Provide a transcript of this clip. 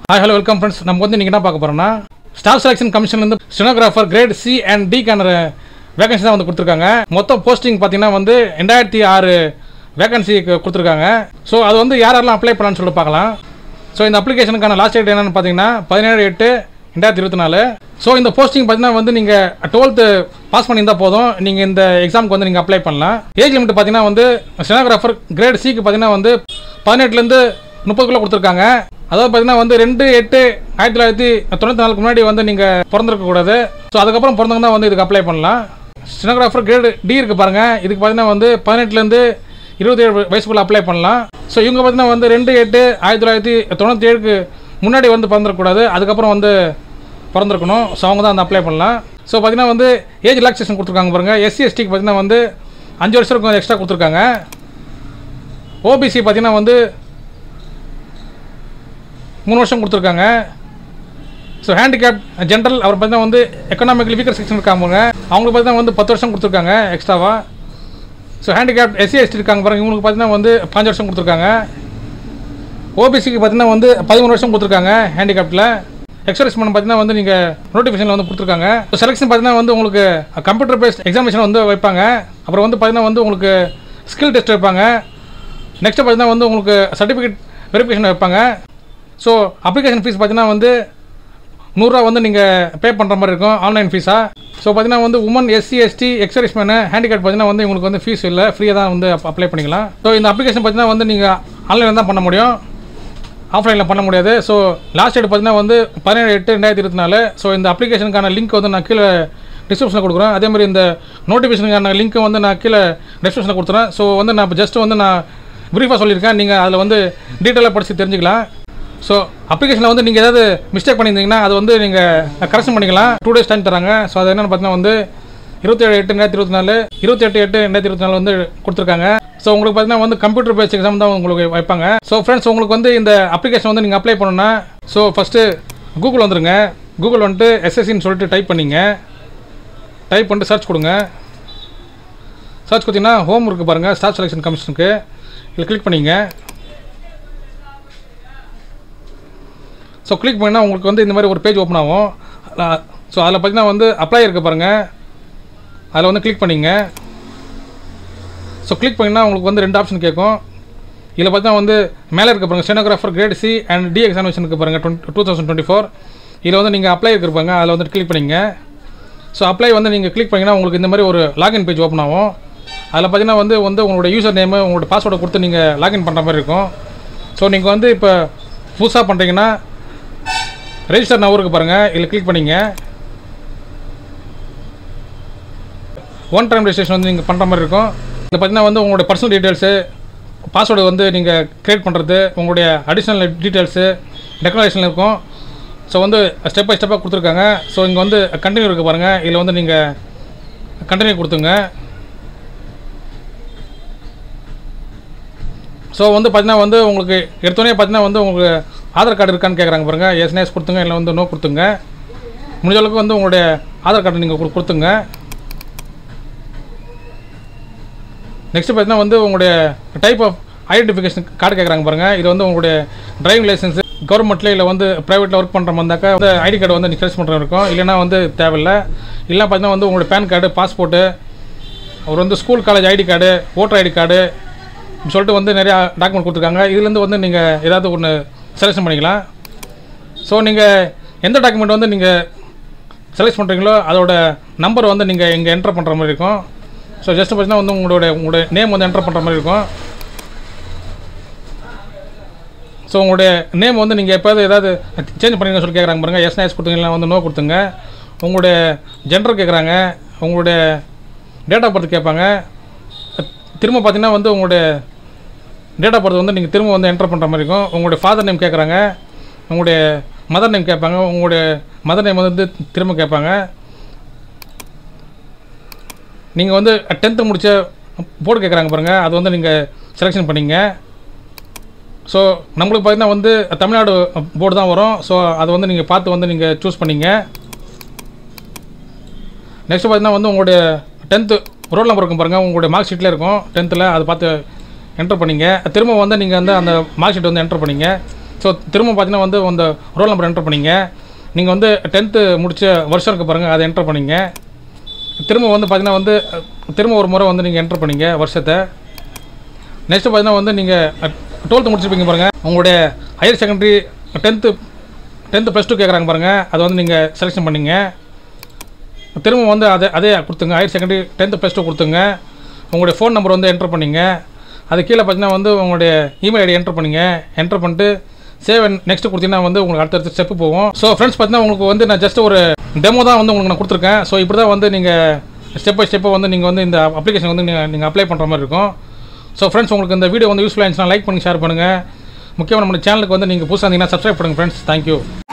hi hello welcome friends நம்ம வந்து நீங்கள் என்ன பார்க்க போகிறோம்னா ஸ்டாஃப் செலெக்ஷன் கமிஷன்லேருந்து ஸ்டெனோகிராஃபர் கிரேட் சி அண்ட் டிக்கான வேகன்சி தான் வந்து கொடுத்துருக்காங்க மொத்தம் போஸ்டிங் பார்த்தீங்கன்னா வந்து ரெண்டாயிரத்தி ஆறு வேகன்சி கொடுத்துருக்காங்க ஸோ அது வந்து யார் யாரெல்லாம் அப்ளை பண்ணலாம்னு சொல்லிட்டு பார்க்கலாம் ஸோ இந்த அப்ளிகேஷனுக்கான லாஸ்ட் டேட் என்னன்னு பார்த்தீங்கன்னா பதினேழு எட்டு ரெண்டாயிரத்தி இருபத்தி நாலு ஸோ இந்த போஸ்டிங் பார்த்தீங்கன்னா வந்து நீங்கள் டுவெல்த்து பாஸ் பண்ணியிருந்தால் போதும் நீங்கள் இந்த எக்ஸாமுக்கு வந்து நீங்கள் அப்ளை பண்ணலாம் ஏஜ் லிமிட் பார்த்தீங்கன்னா வந்து ஸ்டெனோகிராஃபர் கிரேட் சிக்கு பார்த்தீங்கன்னா வந்து பதினெட்டுலேருந்து முப்பதுக்குள்ளே கொடுத்துருக்காங்க அதாவது பார்த்தீங்கன்னா வந்து ரெண்டு எட்டு ஆயிரத்தி தொள்ளாயிரத்தி தொண்ணூற்றி நாலுக்கு முன்னாடி வந்து நீங்கள் பிறந்திருக்க கூடாது ஸோ அதுக்கப்புறம் பிறந்தவங்க தான் வந்து இதுக்கு அப்ளை பண்ணலாம் ஸ்டெனோகிராஃபர் கிரேடு டி இருக்கு பாருங்க இதுக்கு பார்த்தீங்கன்னா வந்து பதினெட்டுலேருந்து இருபத்தி ஏழு வயசுக்குள்ள அப்ளை பண்ணலாம் ஸோ இவங்க பார்த்தீங்கன்னா வந்து ரெண்டு எட்டு ஆயிரத்தி தொள்ளாயிரத்தி தொண்ணூற்றி ஏழுக்கு முன்னாடி வந்து பிறந்திருக்கக்கூடாது அதுக்கப்புறம் வந்து பிறந்திருக்கணும் ஸோ அவங்க தான் வந்து அப்ளை பண்ணலாம் ஸோ பார்த்தீங்கன்னா வந்து ஏஜ் ரிலாக்ஸேஷன் கொடுத்துருக்காங்க பாருங்க எஸ்சி எஸ்டிக்கு பார்த்தீங்கன்னா வந்து அஞ்சு வருஷத்துக்கு எக்ஸ்ட்ரா கொடுத்துருக்காங்க ஓபிசி பார்த்தீங்கன்னா வந்து மூணு வருஷம் கொடுத்துருக்காங்க ஸோ ஹேண்டிகேப் ஜென்ரல் அவர் பார்த்தீங்கன்னா வந்து எக்கனாமிக்கலி வீக்கர் செக்ஷன் இருக்காங்க அவங்களுக்கு பார்த்தீங்கன்னா வந்து பத்து வருஷம் கொடுத்துருக்காங்க எக்ஸ்ட்ராவாக ஸோ ஹேண்டிகேப் எஸ்சி எஸ்டி இருக்காங்க பாருங்க இவங்களுக்கு பார்த்தீங்கன்னா வந்து பாஞ்சு வருஷம் கொடுத்துருக்காங்க ஓபிசிக்கு பார்த்தீங்கன்னா வந்து பதிமூணு வருஷம் கொடுத்துருக்காங்க ஹேண்டிகேப்டில் எக்ஸர்சைஸ்மெண்ட் பார்த்தீங்கன்னா வந்து நீங்கள் நோட்டிஃபிகேஷனில் வந்து கொடுத்துருக்காங்க ஸோ செலெக்ஷன் பார்த்தீங்கன்னா வந்து உங்களுக்கு கம்ப்யூட்டர் பேஸ்ட் எக்ஸாமினேஷன் வந்து வைப்பாங்க அப்புறம் வந்து பார்த்தீங்கன்னா வந்து உங்களுக்கு ஸ்கில் டெஸ்ட் வைப்பாங்க நெக்ஸ்ட் பார்த்தீங்கன்னா வந்து உங்களுக்கு சர்டிஃபிகேட் வெரிஃபிகேஷன் வைப்பாங்க ஸோ அப்ளிகேஷன் ஃபீஸ் பார்த்தீங்கன்னா வந்து நூறுரூவா வந்து நீங்கள் பே பண்ணுற மாதிரி இருக்கும் ஆன்லைன் ஃபீஸாக ஸோ பார்த்தீங்கன்னா வந்து women SC ST ex servicemen handicapped பார்த்தீங்கன்னா வந்து உங்களுக்கு வந்து ஃபீஸ் இல்லை ஃப்ரீயாக தான் வந்து அப்ளை பண்ணிக்கலாம் ஸோ இந்த அப்ளிகேஷன் பார்த்தீங்கன்னா வந்து நீங்கள் ஆன்லைனில் தான் பண்ண முடியும் ஆஃப்லைனில் பண்ண முடியாது ஸோ லாஸ்ட் டேட் பார்த்தீங்கன்னா வந்து பதினேழு எட்டு ரெண்டாயிரத்தி இருபத்தி நாலு ஸோ இந்த அப்ளிகேஷனுக்கான லிங்க் வந்து நான் கீழே டிஸ்கிரிப்ஷனில் கொடுக்குறேன் அதே மாதிரி இந்த நோட்டிஃபிகேஷனுக்கான லிங்க் வந்து நான் கீழே டிஸ்கிரிப்ஷனில் கொடுத்துறேன் ஸோ வந்து நான் இப்போ ஜஸ்ட் வந்து நான் ப்ரீஃபாக சொல்லியிருக்கேன் நீங்கள் அதில் வந்து டீட்டெயிலாக படித்து தெரிஞ்சுக்கலாம் ஸோ அப்ளிகேஷனில் வந்து நீங்கள் ஏதாவது மிஸ்டேக் பண்ணியிருந்தீங்கன்னா அது வந்து நீங்கள் கரெக்ஷன் பண்ணிக்கலாம் டூ டேஸ் டைம் தராங்க ஸோ அது என்னென்னு பார்த்தீங்கன்னா வந்து இருபத்தேழு எட்டு ரெண்டாயிரத்தி இருபத்தி நாலு இருபத்தி எட்டு எட்டு ரெண்டாயிரத்தி இருபத்தி நாலு வந்து கொடுத்துருக்காங்க ஸோ உங்களுக்கு பார்த்தீங்கன்னா வந்து கம்ப்யூட்டர் பேஸ்ட் எக்ஸாம் தான் உங்களுக்கு வைப்பாங்க ஸோ ஃப்ரெண்ட்ஸ் உங்களுக்கு வந்து இந்த அப்ளிகேஷன் வந்து நீங்கள் அப்ளை பண்ணணும்னா ஸோ ஃபஸ்ட்டு கூகுள் வந்துருங்க கூகுள் வந்துட்டு எஸ்எஸ்சின்னு சொல்லிட்டு டைப் பண்ணிங்க டைப் பண்ணிட்டு சர்ச் கொடுங்க சர்ச் கொடுத்தீங்கன்னா ஹோம் இருக்குது பாருங்கள் ஸ்டாஃப் செலெக்ஷன் கமிஷனுக்கு இதில் கிளிக் பண்ணிங்க ஸோ கிளிக் பண்ணால் உங்களுக்கு வந்து இந்த மாதிரி ஒரு பேஜ் ஓப்பன் ஆகும் ஸோ அதில் பார்த்தீங்கன்னா வந்து அப்ளை இருக்க பாருங்கள் அதில் வந்து கிளிக் பண்ணிங்க ஸோ கிளிக் பண்ணிங்கன்னா உங்களுக்கு வந்து ரெண்டு ஆப்ஷன் கேட்கும் இதில் பார்த்தீங்கன்னா வந்து மேலே இருக்க பாருங்க stenographer grade C and D examination இருக்கு பாருங்க டூ தௌசண்ட் டுவெண்ட்டி ஃபோர் இதில் வந்து நீங்கள் அப்ளை இருப்பாங்க அதில் வந்து கிளிக் பண்ணிங்க ஸோ அப்ளை வந்து நீங்கள் கிளிக் பண்ணிங்கன்னா உங்களுக்கு இந்த மாதிரி ஒரு லாகின் பேஜ் ஓப்பன் ஆகும் அதில் பார்த்தீங்கன்னா வந்து வந்து உங்களோட யூசர் நேமு உங்களோட பாஸ்வேர்டை கொடுத்து நீங்கள் லாகின் பண்ணுற மாதிரி இருக்கும் ஸோ நீங்கள் வந்து இப்போ புதுசாக பண்ணுறீங்கன்னா ரெஜிஸ்டர் நவருக்கு பாருங்கள் இதில் கிளிக் பண்ணிங்க ஒன் டைம் ரெஜிஸ்ட்ரேஷன் வந்து நீங்கள் பண்ணுற மாதிரி இருக்கும் இதில் பார்த்தீங்கன்னா வந்து உங்களுடைய பர்சனல் டீட்டெயில்ஸு பாஸ்வேர்டு வந்து நீங்கள் க்ரியேட் பண்ணுறது உங்களுடைய அடிஷ்னல் டீட்டெயில்ஸு டெக்ளரேஷன் இருக்கும் ஸோ வந்து ஸ்டெப் பை ஸ்டெப்பாக கொடுத்துருக்காங்க ஸோ இங்கே வந்து கண்டினியூ இருக்குது பாருங்கள் இதில் வந்து நீங்கள் கண்டினியூ கொடுத்துங்க ஸோ வந்து பார்த்தீங்கன்னா வந்து உங்களுக்கு எடுத்தோடனே பார்த்தீங்கன்னா வந்து உங்களுக்கு ஆதார் கார்டு இருக்கான்னு கேட்குறாங்க பாருங்கள் எஸ் நேஸ் கொடுத்துங்க இல்லை வந்து நோ கொடுத்துங்க முடிஞ்ச அளவுக்கு வந்து உங்களுடைய ஆதார் கார்டு நீங்கள் கொடுத்துங்க நெக்ஸ்ட் பார்த்தீங்கன்னா வந்து உங்களுடைய டைப் ஆஃப் ஐடென்டிஃபிகேஷன் கார்டு கேட்குறாங்க பாருங்கள் இது வந்து உங்களுடைய டிரைவிங் லைசன்ஸ் கவர்மெண்ட்டில் இல்லை வந்து ப்ரைவேட்டில் ஒர்க் பண்ணுற வந்தாக்கா வந்து ஐடி கார்டு வந்து நீங்கள் பண்ணுற இருக்கும் இல்லைனா வந்து தேவையில்லை இல்லை பார்த்தீங்கன்னா வந்து உங்களுடைய பேன் கார்டு பாஸ்போர்ட்டு அவர் வந்து school college ID card voter ID card சொல்லிட்டு வந்து நிறையா டாக்குமெண்ட் கொடுத்துருக்காங்க இதுலேருந்து வந்து நீங்கள் ஏதாவது ஒன்று செலெக்ஷன் பண்ணிக்கலாம் ஸோ நீங்கள் எந்த டாக்குமெண்ட் வந்து நீங்கள் செலக்ட் பண்ணுறீங்களோ அதோட நம்பர் வந்து நீங்கள் இங்கே என்டர் பண்ணுற மாதிரி இருக்கும் ஸோ ஜஸ்ட் பார்த்தீங்கன்னா வந்து உங்களோட உங்களுடைய நேம் வந்து என்டர் பண்ணுற மாதிரி இருக்கும் ஸோ உங்களுடைய நேம் வந்து நீங்கள் எப்போது ஏதாவது சேஞ்ச் பண்ணிங்க சொல்லி கேட்குறாங்க பாருங்கள் எஸ் எஸ் கொடுத்தீங்கன்னா வந்து நோ கொடுத்துங்க உங்களுடைய ஜெண்டர் கேட்குறாங்க உங்களுடைய டேட் ஆஃப் பர்த் கேட்பாங்க திரும்ப பார்த்தீங்கன்னா வந்து உங்களுடைய டேட் ஆஃப் பர்த் வந்து நீங்கள் திரும்ப வந்து என்டர் பண்ணுற மாதிரி இருக்கும் உங்களுடைய ஃபாதர் நேம் கேட்குறாங்க உங்களுடைய மதர் நேம் கேட்பாங்க உங்களுடைய மதர் நேம் வந்து திரும்ப கேட்பாங்க நீங்கள் வந்து டென்த்து முடித்த போர்டு கேட்குறாங்க பாருங்கள் அது வந்து நீங்கள் செலெக்ஷன் பண்ணிங்க ஸோ நம்மளுக்கு பார்த்தீங்கன்னா வந்து தமிழ்நாடு போர்டு தான் வரும் ஸோ அதை வந்து நீங்கள் பார்த்து வந்து நீங்கள் சூஸ் பண்ணிங்க நெக்ஸ்ட் பார்த்தீங்கன்னா வந்து உங்களுடைய டென்த்து ரோல் நம்பர் இருக்கும் பாருங்கள் உங்களுடைய மார்க் ஷீட்டில் இருக்கும் டென்த்தில் அதை பார்த்து என்டர் பண்ணிங்க திரும்ப வந்து நீங்கள் வந்து அந்த மார்க் ஷீட் வந்து என்டர் பண்ணிங்க ஸோ திரும்ப பார்த்தீங்கன்னா வந்து அந்த ரோல் நம்பர் என்டர் பண்ணிங்க நீங்கள் வந்து டென்த்து முடிச்ச வருஷம் இருக்கு பாருங்கள் அதை என்டர் பண்ணிங்க திரும்ப வந்து பார்த்தீங்கன்னா வந்து அஹ், திரும்ப ஒரு முறை வந்து நீங்கள் என்டர் பண்ணிங்க வருஷத்தை நெக்ஸ்ட்டு பார்த்தீங்கன்னா வந்து நீங்கள் டுவெல்த்து முடிச்சிருப்பீங்க பாருங்கள் உங்களுடைய higher secondary tenth tenth plus two கேட்குறாங்க பாருங்கள் அதை வந்து நீங்கள் செலெக்ஷன் பண்ணிங்க திரும்ப வந்து அதே அதே கொடுத்துங்க higher secondary tenth plus two கொடுத்துங்க உங்களுடைய ஃபோன் நம்பர் வந்து என்டர் பண்ணிங்க அது கீழே பார்த்தீங்கன்னா வந்து உங்களுடைய இமெயில் ஐடி என்டர் பண்ணிங்க என்டர் பண்ணிட்டு சேவ் நெக்ஸ்ட் கொடுத்தீங்கன்னா வந்து உங்களுக்கு அடுத்தடுத்த ஸ்டெப்பு போகும் ஸோ ஃப்ரெண்ட்ஸ் பார்த்தீங்கன்னா உங்களுக்கு வந்து நான் ஜஸ்ட் ஒரு டெமோ தான் வந்து உங்களுக்கு நான் கொடுத்துருக்கேன் ஸோ இப்படி தான் வந்து நீங்கள் ஸ்டெப் பை ஸ்டெப்பை வந்து நீங்கள் வந்து இந்த அப்ளிகேஷன் வந்து நீங்கள் நீங்கள் அப்ளை பண்ணுற மாதிரி இருக்கும் ஸோ ஃப்ரெண்ட்ஸ் உங்களுக்கு இந்த வீடியோ வந்து யூஸ்ஃபுல்லாக இருந்துச்சுன்னா லைக் பண்ணி ஷேர் பண்ணுங்கள் முக்கியமாக நம்ம சேனலுக்கு வந்து நீங்கள் புதுசாக இருந்தீங்கன்னா சப்ஸ்கிரைப் பண்ணுங்கள் ஃப்ரெண்ட்ஸ் தேங்க்யூ